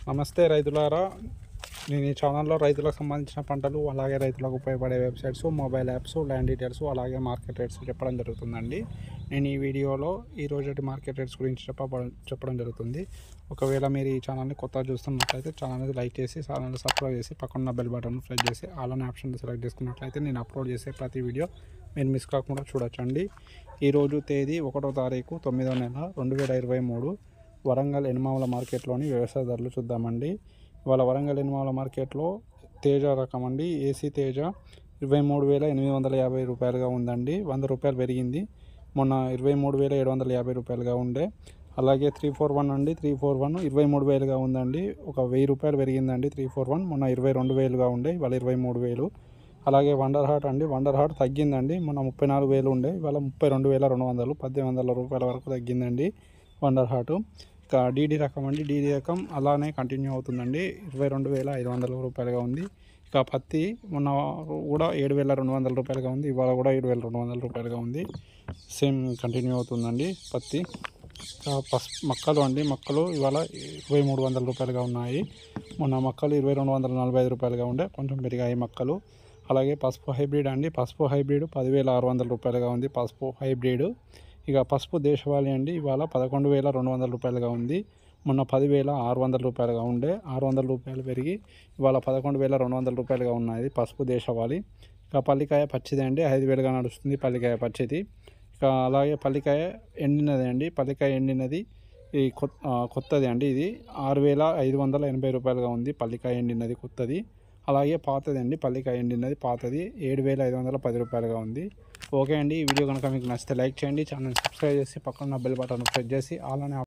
నమస్తే రైతులారా నేను ఈ ఛానల్లో రైతులకు సంబంధించిన పంటలు అలాగే రైతులకు ఉపయోగపడే websites mobile apps land details అలాగే మార్కెట్ రేట్స్ చెప్పడం జరుగుతుందండి నేను ఈ వీడియోలో ఈ రోజటి మార్కెట్ రేట్స్ గురించి చెప్ప చెప్పడం జరుగుతుంది ఒకవేళ మీరు ఈ ఛానల్ని కొత్తగా చూస్తున్నట్లయితే ఛానల్ని లైక్ చేసి ఛానల్ని సబ్స్క్రైబ్ చేసి పక్కన బెల్ బటన్ ప్రెస్ చేసి ఆల్ అనే ఆప్షన్ సెలెక్ట్ చేసుకున్నట్లయితే నేను అప్లోడ్ చేసే ప్రతి వీడియో మీరు మిస్ కాకుండా చూడొచ్చండి ఈరోజు తేదీ ఒకటో తారీఖు తొమ్మిదో నెల రెండు వేల ఇరవై మూడు వరంగల్ ఎనిమావుల మార్కెట్లోని వ్యవసాయ ధరలు చూద్దామండి ఇవాళ వరంగల్ ఎనిమావుల మార్కెట్లో తేజ రకం అండి ఏసీ తేజ ఇరవై మూడు వేల ఎనిమిది వందల యాభై రూపాయలుగా ఉందండి వంద రూపాయలు పెరిగింది మొన్న ఇరవై మూడు వేల ఏడు వందల యాభై రూపాయలుగా ఉండే అలాగే త్రీ ఫోర్ వన్ అండి త్రీ ఫోర్ వన్ ఇరవై మూడు వేలుగా ఉందండి ఒక వెయ్యి రూపాయలు పెరిగిందండి త్రీ ఫోర్ వన్ మొన్న ఇరవై రెండు వేలుగా ఉండే ఇవాళ ఇరవై మూడు వేలు అలాగే వండర్ హార్ట్ అండి వండర్ హార్ట్ తగ్గిందండి మొన్న ముప్పై నాలుగు వేలు ఉండే ఇవాళ ముప్పై రెండు వేల రెండు వందలు పద్దెనిమిది వందల రూపాయల వరకు తగ్గిందండి వండర్ హార్ట్ ఇక డీడీ రకం అండి డీడీ రకం అలానే కంటిన్యూ అవుతుందండి ఇరవై రెండు వేల ఐదు వందల రూపాయలుగా ఉంది ఇక పత్తి మొన్న కూడా ఏడు వేల రెండు వందల రూపాయలుగా ఉంది ఇవాళ కూడా ఏడు వేల రెండు వందల రూపాయలుగా ఉంది సేమ్ కంటిన్యూ అవుతుందండి పత్తి ఇక పస్ మక్కలు అండి మక్కలు ఇవాళ ఇరవై మూడు వందల రూపాయలుగా ఉన్నాయి మొన్న మక్కలు ఇరవై రెండు వందల నలభై ఐదు రూపాయలుగా ఉండే కొంచెం పెరిగాయి మక్కలు అలాగే పసుపు హైబ్రిడ్ అండి పసుపు హైబ్రిడ్ పదివేల ఆరు వందల రూపాయలుగా ఉంది పసుపు హైబ్రిడ్ ఇక పసుపు దేశవాళీ అండి ఇవాళ పదకొండు వేల రెండు వందల రూపాయలుగా ఉంది మొన్న పదివేల ఆరు వందల రూపాయలుగా ఉండే ఆరు వందల రూపాయలు పెరిగి ఇవాళ పదకొండు వేల రెండు వందల రూపాయలుగా ఉన్నాయి పసుపు దేశవాళీ ఇక పల్లికాయ పచ్చిది అండి ఐదు వేలుగా నడుస్తుంది పల్లికాయ పచ్చిది ఇక అలాగే పల్లికాయ ఎండినది అండి పల్లికాయ ఎండినది ఈ కొత్త కొత్తది అండి ఇది ఆరు వేల ఐదు వందల ఎనభై రూపాయలుగా ఉంది పల్లికాయ ఎండినది కొత్తది అలాగే పాతది అండి పల్లికాయ ఎండినది పాతది ఏడు వేల ఐదు వందల పది రూపాయలుగా ఉంది ఓకే అండి ఈ వీడియో కనుక మీకు నచ్చితే లైక్ చేయండి ఛానల్ సబ్స్క్రైబ్ చేసి పక్కన బెల్ బటన్ ప్రెస్ చేసి అలానే